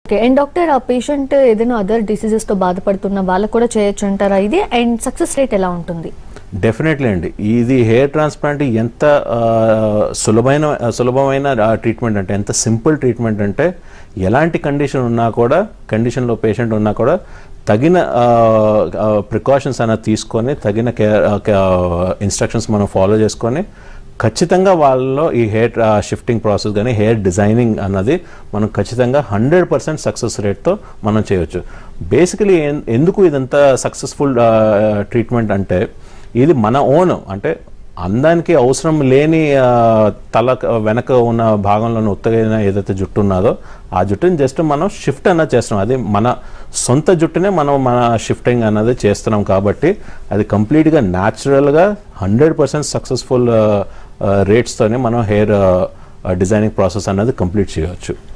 okay and doctor ఆ patient ఏదైనా other diseases తో బాధపడుతున్న వాళ్ళకు కూడా చేయొచ్చు అంటారా ఇది అండ్ సక్సెస్ రేట్ ఎలా ఉంటుంది డెఫినెట్లీ అండి ఇది హెయిర్ ట్రాన్స్ప్లాంట్ ఎంత ఆ, సులభమైన సులభమైన ట్రీట్మెంట్ అంటే ఎంత సింపుల్ ట్రీట్మెంట్ అంటే ఎలాంటి కండిషన్ ఉన్నా కూడా కండిషన్లో పేషెంట్ ఉన్నా కూడా తగిన ప్రికాషన్స్ అనేది తీసుకొని తగిన కేర్ ఇన్స్ట్రక్షన్స్ మనం ఫాలో చేసుకొని ఖచ్చితంగా వాళ్ళలో ఈ హెయిర్ షిఫ్టింగ్ ప్రాసెస్ కానీ హెయిర్ డిజైనింగ్ అన్నది మనం ఖచ్చితంగా హండ్రెడ్ పర్సెంట్ సక్సెస్ రేట్తో మనం చేయొచ్చు బేసికలీ ఎందుకు ఇదంతా సక్సెస్ఫుల్ ట్రీట్మెంట్ అంటే ఇది మన ఓన్ అంటే అందానికి అవసరం లేని ఆ, తల క- వెనక ఉన్న భాగంలో ఉత్తగైన ఏదైతే జుట్టు ఉన్నదో ఆ జుట్టుని జస్ట్ మనం షిఫ్ట్ అన్నది చేస్తున్నాం అది మన సొంత జుట్టునే మనం మన షిఫ్టింగ్ అన్నది చేస్తున్నాం కాబట్టి అది కంప్లీట్గా న్యాచురల్గా హండ్రెడ్ పర్సెంట్ సక్సెస్ఫుల్ రేట్స్తోనే మనం హెయిర్ డిజైనింగ్ ప్రాసెస్ అన్నది కంప్లీట్ చేయవచ్చు